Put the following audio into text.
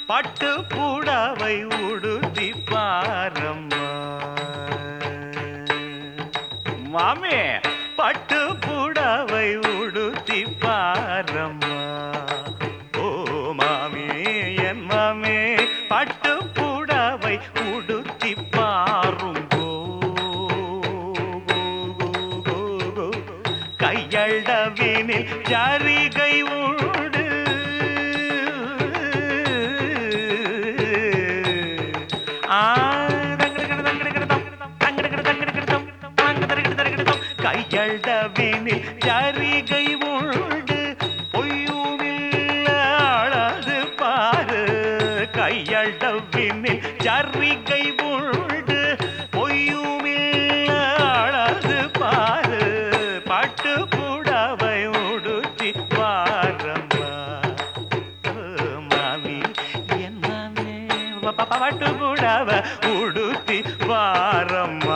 பட்டு புடவை உடுத்தி பாரம்மா மாமே பட்டு புடவை உடுத்தி பாரம்மா ஓ மாமி என் மாமே பட்டு புடவை உடுத்தி பாருங்கோ கையளவினில் ஜரிகை உண்டு ஆ, தங்கடகட, தங்கடகடதம், தங்கடகட, தங்கடகடதம், தங்கடகட, தங்கடகடதம். கையளவினில் ஜரிகை உண்டு பொய்யுமில்ல அழகு பாரு கையளவினில் ஜரிகை உண்டு பொய்யுமில்ல அழகு பாரு பட்டு புடவை உடுத்தி பாரம்மா மாமி என் மாமே பட்டு புடவை உடுத்தி பாரம்மா